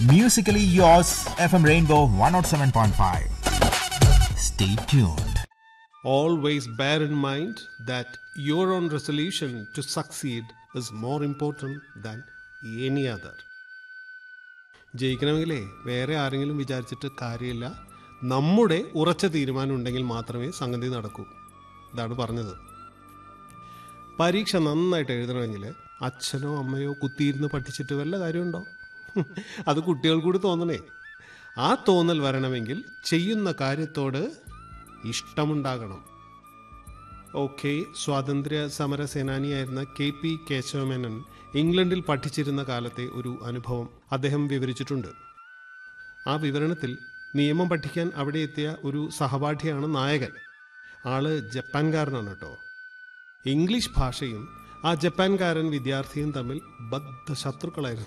Musically yours, FM Rainbow 107.5. Stay tuned. Always bear in mind that your own resolution to succeed is more important than any other. ജയിക്കണമെങ്കിലേ വേറെ ആരെങ്കിലും വിചാരിച്ചിട്ട് കാര്യമില്ല നമ്മുടെ ഉറച്ച തീരുമാനം ഉണ്ടെങ്കിൽ മാത്രമേ സംഗതി നടക്കൂ ഇതാണ് പറഞ്ഞത് പരീക്ഷ നന്നായിട്ട് എഴുതണമെങ്കിൽ അച്ഛനോ അമ്മയോ കുത്തിയിരുന്ന് പഠിച്ചിട്ട് വല്ല കാര്യമുണ്ടോ അത് കുട്ടികൾ കൂടി തോന്നണേ ആ തോന്നൽ വരണമെങ്കിൽ ചെയ്യുന്ന കാര്യത്തോട് ഇഷ്ടമുണ്ടാകണം ഓക്കെ സ്വാതന്ത്ര്യ സമര സേനാനിയായിരുന്ന കെ പി കേശവമേനൻ ഇംഗ്ലണ്ടിൽ പഠിച്ചിരുന്ന കാലത്തെ ഒരു അനുഭവം അദ്ദേഹം വിവരിച്ചിട്ടുണ്ട് ആ വിവരണത്തിൽ നിയമം പഠിക്കാൻ അവിടെ എത്തിയ ഒരു സഹപാഠിയാണ് നായകൻ ആള് ജപ്പാൻകാരനാണ് കേട്ടോ ഇംഗ്ലീഷ് ഭാഷയും ആ ജപ്പാൻകാരൻ വിദ്യാർത്ഥിയും തമ്മിൽ ബദ്ധ ശത്രുക്കളായിരുന്നു